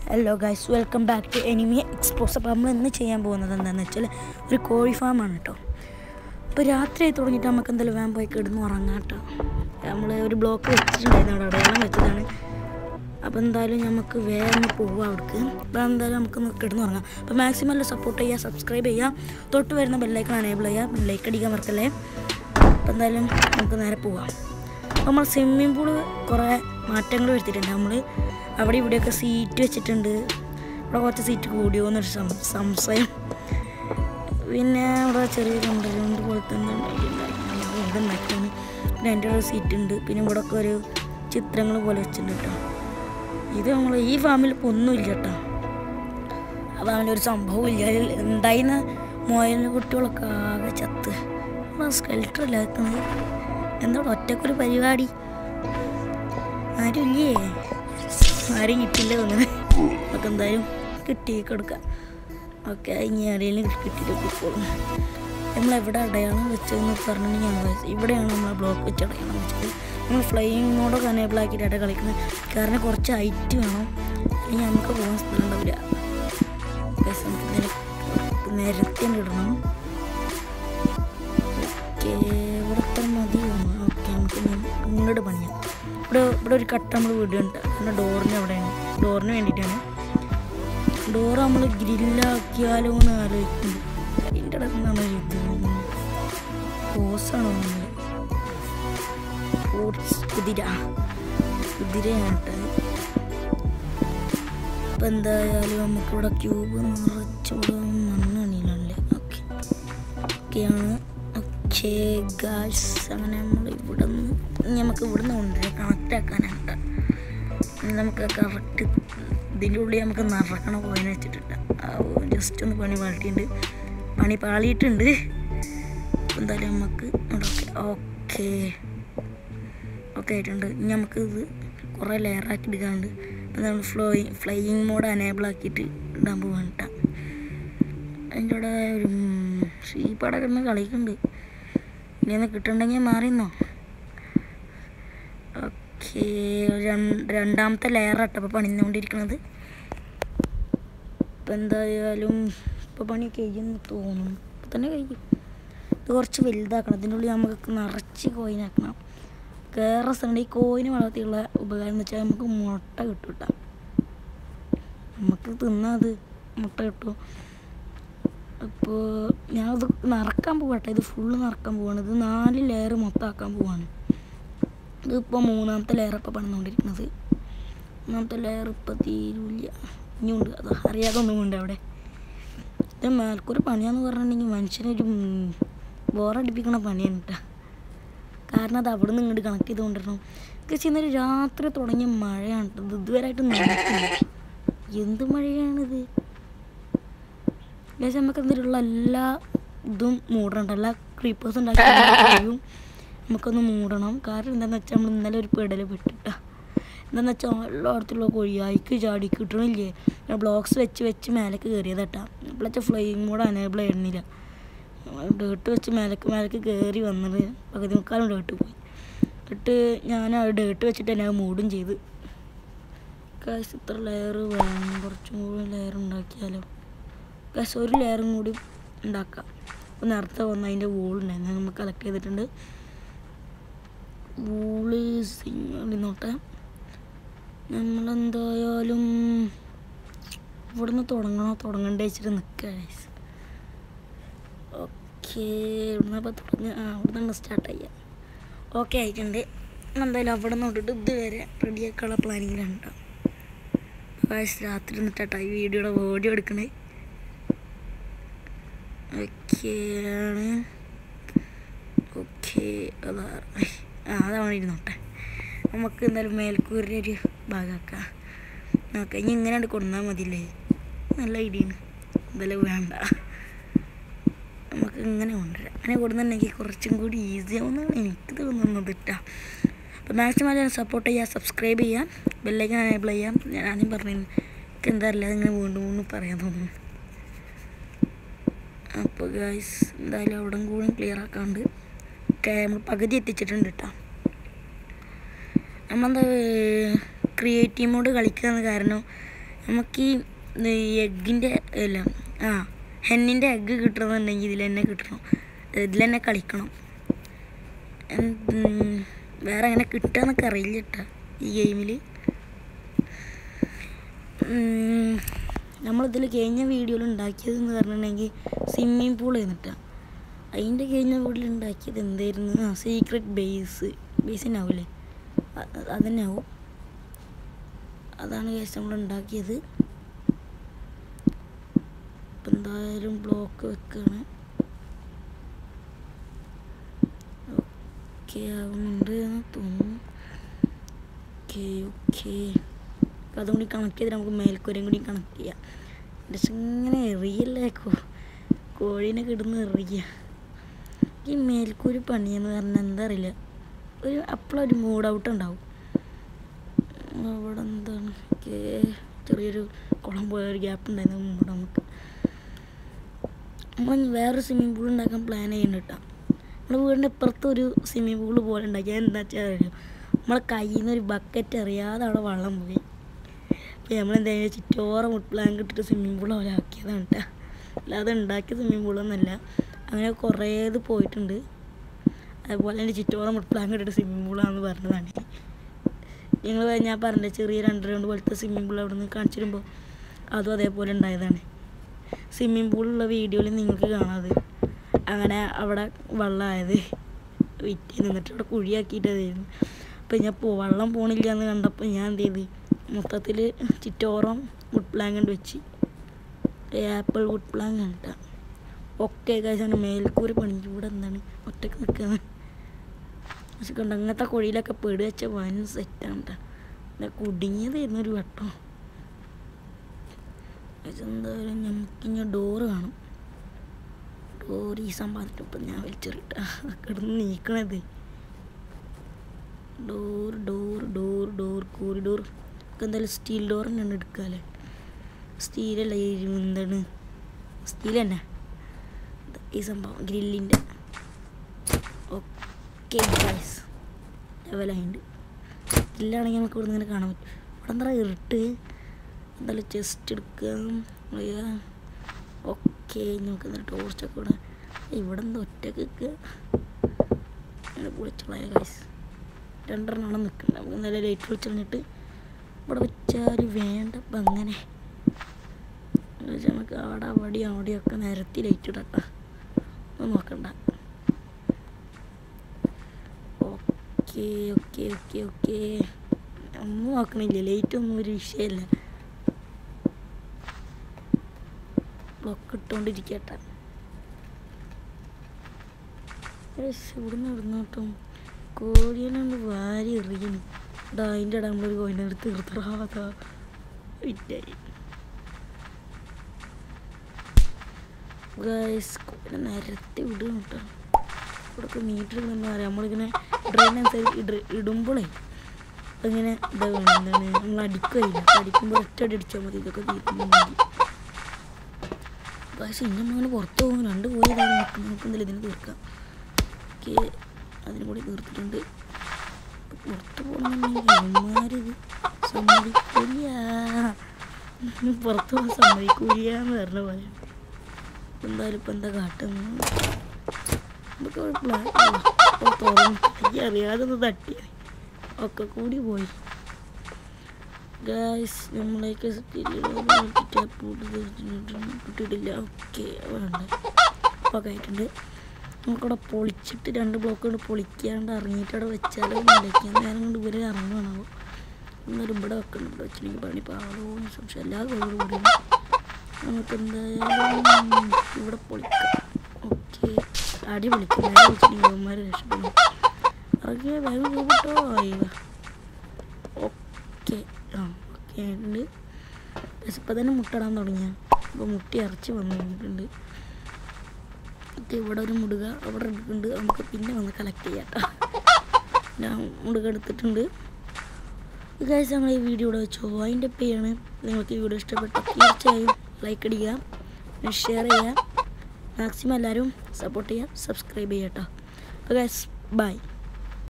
Hello guys welcome back to enemy expose അപ്പോൾ നമ്മൾ ഇന്ന് ചെയ്യാൻ പോകുന്നത് എന്താണെന്ന് വെച്ചാൽ ഒരു കോഴി ഫാമാണ് കേട്ടോ അപ്പോൾ രാത്രി ആയി തുടങ്ങിയിട്ട് നമുക്ക് എന്തായാലും വേഗം പോയി കിടന്ന് ഉറങ്ങാം കേട്ടോ നമ്മൾ ഒരു ബ്ലോക്ക് വെച്ചിട്ടുണ്ടായിരുന്നു അവിടെ അടയാളം വെച്ചതാണ് അപ്പോൾ എന്തായാലും നമുക്ക് വേഗം പോവാം അവിടേക്ക് അപ്പോൾ എന്തായാലും നമുക്ക് കിടന്ന് ഉറങ്ങാം അപ്പോൾ മാക്സിമം എല്ലാം സപ്പോർട്ട് ചെയ്യുക സബ്സ്ക്രൈബ് ചെയ്യുക തൊട്ട് വരുന്ന ബെല്ലൈക്കൺ അനേബിൾ ചെയ്യുക ലൈക്ക് അടിക്കാൻ മറക്കല്ലേ അപ്പോൾ എന്തായാലും നമുക്ക് നേരെ പോവാം അപ്പോൾ നമ്മൾ സ്വിമ്മിംഗ് പൂള് കുറേ മാറ്റങ്ങൾ വരുത്തിയിട്ടുണ്ട് നമ്മൾ അവിടെ ഇവിടെയൊക്കെ സീറ്റ് വെച്ചിട്ടുണ്ട് ഇവിടെ കുറച്ച് സീറ്റ് കൂടിയോ എന്നൊരു സം- സംശയം പിന്നെ അവിടെ ചെറിയ കണ്ടലുണ്ട് പോലത്തെ ഇതുണ്ടാക്കിയാണ് പിന്നെ അതിൻ്റെ ഒരു സീറ്റ് ഉണ്ട് പിന്നെ ഇവിടെ ഒക്കെ ഒരു ചിത്രങ്ങൾ പോലെ വെച്ചിട്ടുണ്ട് കേട്ടോ ഇത് നമ്മൾ ഈ ഫാമിൽ ഇപ്പോൾ ഒന്നുമില്ല കേട്ടോ ആ ഫാമിൽ ഒരു സംഭവം ഇല്ല അതിൽ ഉണ്ടായിരുന്ന മുയലിന് കുട്ടികളൊക്കെ ആകെ ചത്ത് സ്കെൽട്ടർ അല്ല നിൽക്കുന്നത് എന്താ ഒറ്റക്കൊരു പരിപാടി ആരും ഇല്ലേ ആരും കിട്ടില്ല തോന്നുന്നത് നമുക്ക് എന്തായാലും കിട്ടി കൊടുക്കാം ഓക്കെ ഇനി ആരെങ്കിലും കിട്ടിയിട്ട് കിട്ടുള്ളൂ നമ്മൾ എവിടെ അടയാളം വെച്ചതെന്ന് പറഞ്ഞിട്ടുണ്ടെങ്കിൽ ഞാൻ വയസ്സ് ഇവിടെയാണ് നമ്മൾ ബ്ലോക്ക് വെച്ച് അടയാളം വെച്ചത് നമ്മൾ ഫ്ലൈയിങ് മോഡൊക്കെ അനേബിൾ ആക്കിയിട്ടാണ് കളിക്കുന്നത് കാരണം കുറച്ച് ഹൈറ്റ് വേണം അല്ലെങ്കിൽ നമുക്ക് പോകാൻ സ്ഥലം ഉണ്ടാവില്ല Guys, നമുക്ക് നിര- നിരത്തി ഇടണം ഓക്കെ ഇവിടെ ഇത്ര മതി ഓക്കെ നമുക്ക് ഇനി ഇങ്ങോട്ട് പണിയാം ഇവിടെ ഇവിടെ ഒരു കട്ട നമ്മൾ വീടുണ്ട് നമ്മുടെ ഡോറിന് അവിടെയാണ് ഡോറിന് വേണ്ടിയിട്ടാണ് ഡോർ നമ്മൾ ഗ്രില്ലാക്കിയാലോ എന്ന് ആലോചിക്കുന്നു അതിൻ്റെ ഇടയിൽ നിന്നാണ് ഇത് ഹോസാണോ നമ്മൾ ഹോർസ് കുതിര കുതിരയാണ് കേട്ടത് അപ്പം എന്തായാലും നമുക്കിവിടെ ക്യൂബ് നിറച്ചിവിടെ മണ്ണണിയിലല്ലേ ഓക്കെ ഒക്കെയാണ് ഓക്കെ ഗാസ് അങ്ങനെ നമ്മൾ ഇവിടെ നിന്ന് നമുക്ക് ഇവിടെ നിന്ന് കൊണ്ടുവരാം കണക്റ്റ് ആക്കാനായിട്ട് നമുക്ക് കറക്റ്റ് ഇതിൻ്റെ ഉള്ളിൽ നമുക്ക് നിറക്കണ പോയിന്ന് വെച്ചിട്ടുണ്ട് ജസ്റ്റ് ഒന്ന് പണി പാളിയിട്ടുണ്ട് പണി പാളിയിട്ടുണ്ട് എന്തായാലും നമുക്ക് ഓക്കെ ഓക്കെ ഓക്കെ ആയിട്ടുണ്ട് ഇനി നമുക്ക് ഇത് കുറേ ലെയറാക്കി എടുക്കാനുണ്ട് അപ്പം നമ്മൾ ഫ്ലോയി ഫ്ലൈയിങ് മോഡ് അനേബിൾ ആക്കിയിട്ട് ഇടാൻ പോവാണ് കേട്ടോ അതിൻ്റെ കൂടെ ഒരു ഷീപ്പട കിടന്ന് കളിക്കുന്നുണ്ട് ഇനി ഒന്ന് കിട്ടണ്ടെങ്കിൽ മാറിന്നോ ഓക്കെ രണ്ടാമത്തെ ലെയറാട്ടോ ഇപ്പോൾ പണിഞ്ഞുകൊണ്ടിരിക്കുന്നത് ഇപ്പം എന്തായാലും ഇപ്പോൾ പണി കഴിയുമെന്ന് തോന്നുന്നു ഇപ്പം തന്നെ കഴിയും ഇത് കുറച്ച് വലുതാക്കണം ഇതിൻ്റെ ഉള്ളിൽ നമുക്ക് നിറച്ച് കോയിനാക്കണം കയറുന്ന സ്ഥലം ഈ കോയിന് വളർത്തിയുള്ള ഉപകാരം എന്ന് വെച്ചാൽ നമുക്ക് മുട്ട കിട്ടും കേട്ടോ നമുക്ക് തിന്നാൽ അത് മുട്ട കിട്ടും അപ്പോൾ ഞാനത് നിറക്കാൻ പോകട്ടെ ഇത് ഫുള്ള് നിറക്കാൻ പോവാണ് ഇത് നാല് ലെയർ മൊത്തം ആക്കാൻ പോവാണ് ഇതിപ്പോൾ മൂന്നാമത്തെ ലെയർ ഇപ്പോൾ പണിതുകൊണ്ടിരിക്കുന്നത് മൂന്നാമത്തെ ലെയർ ഇപ്പോൾ തീരില്ല ഇനിയുണ്ട് അത് അറിയാതെ ഒന്നുമുണ്ട് അവിടെ ഇത് മേൽക്കൂര പണിയാന്ന് പറഞ്ഞിട്ടുണ്ടെങ്കിൽ മനുഷ്യനൊരു ബോറടിപ്പിക്കണ പണിയാണ് കേട്ടോ കാരണം അത് അവിടെ നിന്ന് ഇങ്ങോട്ട് കണക്ട് ചെയ്ത് കൊണ്ടിരണം പക്ഷേ ഇന്നലെ രാത്രി തുടങ്ങിയ മഴയാണ് ട്ടോ. ഇത് ഇതുവരെയായിട്ട് നടക്കില്ല എന്ത് മഴയാണിത് ഏകദേശം നമുക്ക് എന്തിലുള്ള എല്ലാ ഇതും മൂടണം എല്ലാ ക്രീപ്പേഴ്സ് ഉണ്ടാക്കിയും നമുക്കൊന്ന് മൂടണം കാരണം എന്താണെന്ന് വെച്ചാൽ നമ്മൾ ഇന്നലെ ഒരു പെടൽ പെട്ടിട്ട എന്താണെന്ന് വെച്ചാൽ എല്ലായിടത്തുള്ള കോഴി അയക്ക് ചാടി കിട്ടണില്ലേ ബ്ലോക്സ് വെച്ച് വെച്ച് മേലേക്ക് കയറിയതട്ടാ അപ്പോഴത്തെ ഫ്ലൈയിങ് മോഡ് അനേബിൾ ചെയ്യണില്ല ഡേട്ട് വെച്ച് മേലേക്ക് മേലേക്ക് കയറി വന്നത് പകുതി മുക്കാലും ഡേട്ട് പോയി എന്നിട്ട് ഞാൻ ആ ഡേട്ട് വെച്ചിട്ട് തന്നെ അത് മൂടും ചെയ്ത് കാശ് ഇത്ര ലെയർ വേണം കുറച്ചും കൂടി ലെയർ ഉണ്ടാക്കിയാലോ കാശ് ഒരു ലെയറും കൂടി ഉണ്ടാക്കാം അപ്പോൾ നേരത്തെ വന്ന അതിൻ്റെ വൂളുണ്ടായിരുന്നു നമ്മൾ കളക്ട് ചെയ്തിട്ടുണ്ട് വൂള് നോട്ടെ നമ്മളെന്തായാലും ഇവിടുന്ന് തുടങ്ങണോ തുടങ്ങണ്ടേ വെച്ചിട്ട് നിൽക്കുക ഓക്കെ ഇവിടുന്ന് അപ്പോൾ തുടങ്ങി ആ ഇവിടുന്ന് സ്റ്റാർട്ട് ചെയ്യാം ഓക്കെ ആയിട്ടുണ്ട് എന്തായാലും അവിടെ നിന്ന് തൊട്ടിട്ട് ഇതുവരെ റെഡിയാക്കാനുള്ള പ്ലാനിങ്ങിലാണ് കേട്ടോ കാശ് രാത്രി നിന്നിട്ടാ ഈ വീഡിയോയുടെ വീഡിയോ എടുക്കണേ ഓക്കെയാണ് ഓക്കെ അതാ ആ അതാണ് ഇരുന്നോട്ടെ നമുക്ക് എന്തായാലും മേൽക്കൂരിൻ്റെ ഒരു ഭാഗമാക്കാം നോക്കാം ഇനി ഇങ്ങനെ കൊണ്ടുവന്നാൽ മതിയില്ലേ നല്ല ഐഡിയാണ് എന്തായാലും വേണ്ട നമുക്ക് ഇങ്ങനെ കൊണ്ടുവരാം അങ്ങനെ കൊടുക്കുന്നുണ്ടെങ്കിൽ കുറച്ചും കൂടി ഈസി ആവുമെന്നാണ് എനിക്ക് തോന്നുന്നത് കേട്ടോ അപ്പോൾ മാക്സിമം ഞാൻ സപ്പോർട്ട് ചെയ്യുക സബ്സ്ക്രൈബ് ചെയ്യാം ബെല്ലൈക്കൻ എനേബിൾ ചെയ്യാം ഞാൻ ആദ്യം പറഞ്ഞു എനിക്ക് എന്താ അറിയില്ല ഇങ്ങനെ വീണ്ടും വീണ്ടും പറയാൻ തോന്നുന്നു അപ്പോൾ ഗായ്സ് എന്തായാലും അവിടെ കൂടി ക്ലിയർ ആക്കാണ്ട് നമ്മൾ പകുതി എത്തിച്ചിട്ടുണ്ട് കേട്ടോ നമ്മളെന്താ ക്രിയേറ്റീവ് മോഡ് കളിക്കുന്ന കാരണം നമുക്ക് ഈ എഗ്ഗിൻ്റെ അല്ല ആ ഹെന്നിൻ്റെ എഗ്ഗ് കിട്ടണമെന്നുണ്ടെങ്കിൽ ഇതിൽ തന്നെ കിട്ടണം ഇതിൽ തന്നെ കളിക്കണം എന്ത് വേറെ അങ്ങനെ കിട്ടുകയെന്നൊക്കെ അറിയില്ല കേട്ടോ ഈ ഗെയിമിൽ നമ്മളിതിൽ കഴിഞ്ഞ വീഡിയോയിൽ ഉണ്ടാക്കിയത് എന്ന് പറഞ്ഞിട്ടുണ്ടെങ്കിൽ സ്വിമ്മിങ് പൂൾ എന്നിട്ടാണ് അതിൻ്റെ കഴിഞ്ഞ വീട്ടിൽ ഉണ്ടാക്കിയത് എന്തായിരുന്നു ആ സീക്രട്ട് ബേസ് ബേസ് തന്നെ ആവില്ലേ അതന്നെ ആവും അതാണ് കേസ് നമ്മൾ ഉണ്ടാക്കിയത് ഇപ്പം എന്തായാലും ബ്ലോക്ക് വെക്കാണ് ഓക്കെ ആവുന്നുണ്ട് എന്ന് തോന്നുന്നു ഓക്കെ ഓക്കെ അപ്പം അതും കൂടി കണക്ട് ചെയ്ത് നമുക്ക് മേൽക്കൂരയും കൂടി കണക്ട് ചെയ്യാം പക്ഷെ ഇങ്ങനെ എറിയല്ലേ കോ കോഴീനെ കിടന്ന് എറിയുക ഈ മേൽക്കൂര് പണിയെന്ന് പറഞ്ഞാൽ എന്താ അറിയില്ല ഒരു അപ്പോഴൊരു മൂഡ് ഔട്ട് ഉണ്ടാവും അവിടെ എന്താണ് ഓക്കെ ചെറിയൊരു കുളം പോയ ഒരു ഗ്യാപ്പ് ഉണ്ടായിരുന്നു മുമ്പ് നമുക്ക് നമ്മൾ വേറൊരു സ്വിമ്മിംഗ് പൂൾ ഉണ്ടാക്കാൻ പ്ലാൻ ചെയ്യുന്നുണ്ട് കേട്ടോ നമ്മുടെ വീടിൻ്റെ ഇപ്പുറത്ത് ഒരു സ്വിമ്മിംഗ് പൂൾ പോലെ ഉണ്ടാക്കി എന്താ വെച്ചാൽ അറിയോ നമ്മളെ കയ്യിൽ നിന്ന് ഒരു ബക്കറ്റ് അറിയാതെ അവിടെ വെള്ളം പോയി അപ്പോൾ നമ്മൾ എന്തായാലും ചുറ്റോറ മുട്ട് പ്ലാങ്ക് ഇട്ടിട്ട് സ്വിമ്മിംഗ് പൂൾ പോലെ ആക്കിയതാണ് കേട്ടോ അല്ലാതെ ഉണ്ടാക്കിയ സ്വിമ്മിംഗ് പൂളൊന്നുമല്ല അങ്ങനെ കുറേ ഇത് പോയിട്ടുണ്ട് അതുപോലെ തന്നെ ചുറ്റോറം മുട്ട് പ്ലാങ്ക് ഇട്ടിട്ട് സ്വിമ്മിംഗ് പൂളാണെന്ന് പറഞ്ഞതാണ് ഞങ്ങൾ ഞാൻ പറഞ്ഞ ചെറിയ രണ്ട് റൗണ്ട് പോലത്തെ സ്വിമ്മിംഗ് പൂൾ അവിടെ നിന്ന് കാണിച്ചിരുമ്പോൾ അതും അതേപോലെ ഉണ്ടായതാണ് സ്വിമ്മിംഗ് പൂളുള്ള വീഡിയോയിൽ നിങ്ങൾക്ക് കാണാതെ അങ്ങനെ അവിടെ വെള്ളമായത് വിറ്റ് നിന്നിട്ട് അവിടെ കുഴിയാക്കിയിട്ടായിരുന്നു അപ്പം ഞാൻ പോ വെള്ളം പോണില്ല എന്ന് കണ്ടപ്പോൾ ഞാൻ എന്ത് ചെയ്ത് മൊത്തത്തിൽ ചിറ്റോറം വുഡ് പ്ലാങ്ക് വെച്ച് ആപ്പിൾ വുഡ് പ്ലാങ്ക് കണ്ട ഒക്കെ കഴിച്ചാണ് മേൽക്കൂര് പണിക്ക് ഇവിടെ എന്താണ് ഒറ്റക്ക് നിൽക്കുന്നത് പക്ഷെ കണ്ട അങ്ങനത്തെ കുഴിയിലൊക്കെ പെടി വെച്ച വൻ സെറ്റാണ് കേട്ടോ കുടുങ്ങിയതായിരുന്നു ഒരു വട്ടം എന്തായാലും നമുക്കിങ്ങനെ ഡോറ് കാണും ഡോർ ഈ സംഭവത്തിട്ട് ഇപ്പം ഞാൻ വലിച്ചെറിട്ട കിടന്ന് നീക്കണത് door door door door corridor ഒക്കെ എന്തായാലും സ്റ്റീൽ ഡോർ തന്നെയാണ് എടുക്കാല്ലേ സ്റ്റീലല്ല ഈ എന്താണ് സ്റ്റീൽ തന്നെ ഈ സംഭവം ഗ്രില്ലിൻ്റെ ഓക്കെ ഗൈസ് ലെവലായിട്ടുണ്ട് ഗ്രില്ലാണെങ്കിൽ നമുക്ക് ഇവിടെ ഇങ്ങനെ കാണാൻ പറ്റും ഇവിടെ എന്താ ഇരുട്ട് എന്തായാലും ചെസ്റ്റ് എടുക്കാം ഓക്കെ നമുക്ക് എന്തായാലും ടോർച്ചൊക്കെ ഇവിടെ ഇവിടെ എന്താ ഒറ്റക്ക് നിൽക്കുക അങ്ങനെ പൊളിച്ചോളായ ഗൈസ് രണ്ടെണ്ണമാണ് നിൽക്കുന്നത് നമുക്ക് എന്തായാലും ലൈറ്റ് വിളിച്ചിട്ട് ഇവിടെ വെച്ചാൽ വേണ്ട അപ്പം അങ്ങനെ നമുക്ക് അവിടെ അവിടെയും അവിടെയൊക്കെ നിരത്തി ലൈറ്റ് ഇടട്ടാ ഒന്നും നോക്കണ്ട ഓക്കെ ഓക്കെ ഓക്കെ ഓക്കെ ഒന്നും നോക്കണില്ല ലൈറ്റ് ഒന്നും ഒരു വിഷയമല്ല ബ്ലോക്ക് ഇട്ടുകൊണ്ടിരിക്കട്ടെ ഇവിടുന്ന് ഇവിടുന്ന് കേട്ടോ കോഴിനെ വാരി എറിയണ് ഇടാ അതിൻ്റെ ഇടം നമ്മളൊരു കോഴിനെ എടുത്ത് തീർത്തടാ വിറ്റായി ഗൈസ് കോഴിനെ നിരത്തി വിടും കേട്ടോ ഇവിടൊക്കെ മീറ്റർ ഇടുന്ന പറയാം നമ്മളിങ്ങനെ ഡ്രെയിൻ അനുസരിച്ച് ഇടുമ്പോഴേ ഇങ്ങനെ ഇതാ വേണം എന്താണ് നമ്മൾ അടിക്കുകയില്ല അടിക്കുമ്പോൾ ഒറ്റ അടി അടിച്ചാൽ മതി ഇതൊക്കെ തീർക്കുന്നുണ്ടെങ്കിൽ പക്ഷേ ഇനി നമ്മളിങ്ങനെ പുറത്ത് പോകും രണ്ട് കോഴി ഇതാണ് നോക്കുന്നത് നമുക്ക് എന്തായാലും ഇതിന് തീർക്കാം ഓക്കെ അതിനും കൂടി തീർത്തിട്ടുണ്ട് പുറത്ത് പോകണമെന്നുണ്ടെങ്കിൽ സമ്മതിക്കില്ല പുറത്ത് പോകാൻ സമ്മതിക്കൂല എന്ന് പറഞ്ഞ പോലെ എന്തായാലും ഇപ്പം എന്താ കാട്ടുന്നത് നമുക്ക് ഒരു പ്ലാൻ തുറന്ന് അറിയാതെ ഒന്ന് തട്ടിയത് ഒക്കെ കൂടി പോയി ഗായ്സ് നമ്മളേക്ക് കിട്ടിയിട്ടില്ല ഓക്കെ വേണ്ട ഒക്കെ ആയിട്ടുണ്ട് നമുക്കവിടെ പൊളിച്ചിട്ട് രണ്ട് ബ്ലോക്ക് കൊണ്ട് പൊളിക്കാണ്ട് ഇറങ്ങിയിട്ട് അവിടെ വെച്ചാലും വിളിക്കാൻ നേരം കൊണ്ട് ഇവർ ഇറങ്ങുകയാണാവും എന്നാലും ഇവിടെ വെക്കണം ഇവിടെ വെച്ചിട്ടുണ്ടെങ്കിൽ പണി പാടോന്ന് സംശയം എല്ലാ കോഴികളും പറയും നമുക്ക് എന്തായാലും ഇവിടെ പൊളിക്കാം ഓക്കെ അടി പൊളിക്കാം നേരെ വെച്ചിട്ടുണ്ടെങ്കിൽ അവന്മാർ രക്ഷപ്പെടും ഇറങ്ങിയ വേഗം പോകട്ടോ ഓക്കെ ആ ഓക്കെ ഉണ്ട് ഇപ്പം തന്നെ മുട്ടടാൻ തുടങ്ങിയ അപ്പോൾ മുട്ടി ഇറച്ചി വന്നു കഴിഞ്ഞിട്ടുണ്ട് ഇത് ഇവിടെ ഒരു മുടുക അവിടെ എടുക്കുന്നുണ്ട് നമുക്ക് പിന്നെ വന്ന് കളക്ട് ചെയ്യാം കേട്ടോ ഞാൻ മുടുക എടുത്തിട്ടുണ്ട് ഗൈസ് നമ്മൾ ഈ വീഡിയോ ഇവിടെ വെച്ചോ അതിൻ്റെ പേയാണ് നിങ്ങൾക്ക് ഈ വീഡിയോ ഇഷ്ടപ്പെട്ട തീർച്ചയായും ലൈക്ക് അടിക്കുക ഷെയർ ചെയ്യുക മാക്സിമം എല്ലാവരും സപ്പോർട്ട് ചെയ്യുക സബ്സ്ക്രൈബ് ചെയ്യുക കേട്ടോ അപ്പോൾ ഗൈസ് ബൈ